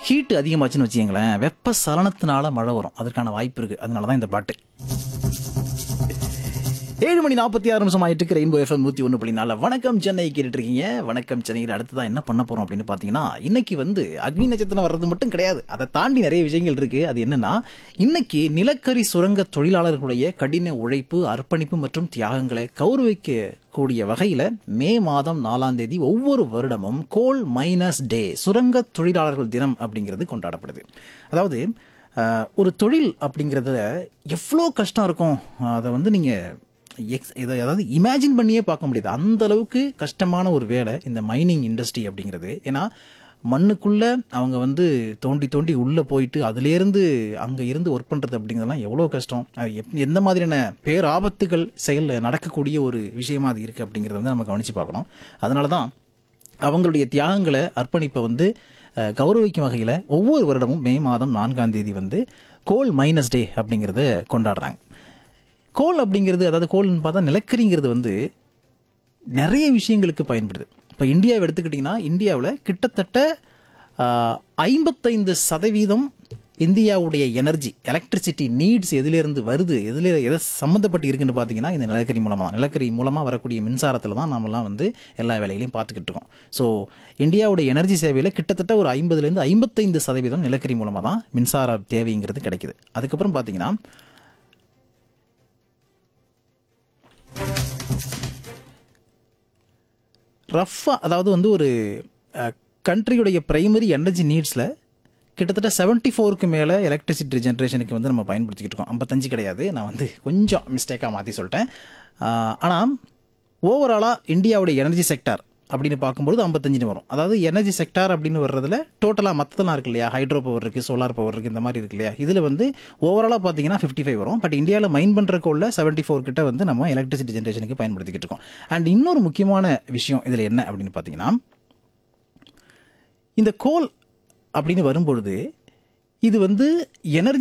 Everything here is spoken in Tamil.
ஹீட் அதிகமாச்சுன்னு வச்சுக்கங்களேன் வெப்ப சலனத்தினால மழை வரும் அதற்கான வாய்ப்பு இருக்குது அதனால தான் இந்த பாட்டு ஏழு மணி நாற்பத்தி ஆறு நிமிஷம் ஆயிட்டு இருக்கு ரெயின்போ எஃப்எம் நூற்றி ஒன்று புள்ளி நாலு வணக்கம் சென்னை கேட்டுட்டு இருக்கீங்க வணக்கம் சென்னையில் அடுத்ததான் என்ன பண்ண போறோம் அப்படின்னு பார்த்தீங்கன்னா இன்னைக்கு வந்து அக்னி நட்சத்திரம் வர்றது மட்டும் கிடையாது அதை தாண்டி நிறைய விஷயங்கள் இருக்கு அது என்னன்னா இன்னைக்கு நிலக்கரி சுரங்க தொழிலாளர்களுடைய கடின உழைப்பு அர்ப்பணிப்பு மற்றும் தியாகங்களை கௌரவிக்க கூடிய வகையில் மே மாதம் நாலாம் தேதி ஒவ்வொரு வருடமும் கோல் மைனஸ் டே சுரங்க தொழிலாளர்கள் தினம் அப்படிங்கிறது கொண்டாடப்படுது அதாவது அஹ், ஒரு தொழில் அப்படிங்கிறதுல எவ்வளோ கஷ்டம் இருக்கும் அதை வந்து நீங்கள் எக்ஸ் இதை அதாவது இமேஜின் பண்ணியே பார்க்க முடியாது அந்த அளவுக்கு கஷ்டமான ஒரு வேலை இந்த மைனிங் இண்டஸ்ட்ரி அப்படிங்கிறது ஏன்னா மண்ணுக்குள்ள அவங்க வந்து தோண்டி தோண்டி உள்ளே போயிட்டு அதுலேருந்து அங்கே இருந்து ஒர்க் பண்ணுறது அப்படிங்கிறதெல்லாம் எவ்வளோ கஷ்டம் அது எப் எந்த மாதிரியான பேராபத்துகள் செயலில் நடக்கக்கூடிய ஒரு விஷயமா அது இருக்குது அப்படிங்கிறத வந்து நம்ம கவனித்து பார்க்கணும் அதனால தான் அவங்களுடைய தியாகங்களை அர்ப்பணிப்பை வந்து அஹ், கௌரவிக்கும் வகையில் ஒவ்வொரு வருடமும் மே மாதம் நான்காம் தேதி வந்து கோல் மைனஸ் டே அப்படிங்கிறத கொண்டாடுறாங்க கோல் அப்படிங்கிறது அதாவது கோல்னு பார்த்தா நிலக்கரிங்கிறது வந்து நிறைய விஷயங்களுக்கு பயன்படுது இப்போ இந்தியாவை எடுத்துக்கிட்டிங்கன்னா இந்தியாவில் கிட்டத்தட்ட ஆஹ், ஐம்பத்தைந்து சதவீதம் இந்தியாவுடைய எனர்ஜி எலக்ட்ரிசிட்டி நீட்ஸ் எதிலிருந்து வருது எதில் எதை சம்மந்தப்பட்டு இருக்குன்னு பார்த்தீங்கன்னா இந்த நிலக்கரி மூலமாக நிலக்கரி மூலமாக வரக்கூடிய மின்சாரத்தில் தான் நம்மலாம் வந்து எல்லா வேலைகளையும் பார்த்துக்கிட்டு இருக்கோம் ஸோ இந்தியாவுடைய எனர்ஜி சேவையில் கிட்டத்தட்ட ஒரு ஐம்பதுலேருந்து ஐம்பத்தைந்து சதவீதம் நிலக்கரி மூலமாக தான் மின்சார தேவைங்கிறது கிடைக்குது அதுக்கப்புறம் பார்த்தீங்கன்னா ரஃப்பாக அதாவது வந்து ஒரு கண்ட்ரியுடைய பிரைமரி எனர்ஜி நீட்ஸில் கிட்டத்தட்ட செவன்ட்டி ஃபோருக்கு மேலே எலக்ட்ரிசிட்டி ஜென்ரேஷனுக்கு வந்து நம்ம பயன்படுத்திக்கிட்டு இருக்கோம் ஐம்பத்தஞ்சு கிடையாது நான் வந்து கொஞ்சம் மிஸ்டேக்காக மாற்றி சொல்லிட்டேன் ஆனால் ஓவராலாக இந்தியாவுடைய எனர்ஜி செக்டார் அப்படின்னு பார்க்கும்போது ஐம்பத்தஞ்சுன்னு வரும் அதாவது எனர்ஜி செக்டார் அப்படின்னு வர்றதுல டோட்டலாக மற்றதெல்லாம் இருக்கு இல்லையா ஹைட்ரோ பவர் இருக்குது சோலார் பவர் இருக்குது இந்த மாதிரி இருக்கு இல்லையா இதில் வந்து ஓவராலாக பார்த்தீங்கன்னா ஃபிஃப்டி ஃபைவ் வரும் பட் இந்தியாவில் மைன் பண்ணுற கோல்ல செவன்ட்டி ஃபோர் கிட்ட வந்து நம்ம எலக்ட்ரிசிட்டி ஜென்ரேஷனுக்கு பயன்படுத்திக்கிட்டு இருக்கோம் அண்ட் இன்னொரு முக்கியமான விஷயம் இதில் என்ன அப்படின்னு பார்த்தீங்கன்னா இந்த கோல் அப்படின்னு வரும்பொழுது இது வந்து எனர்ஜி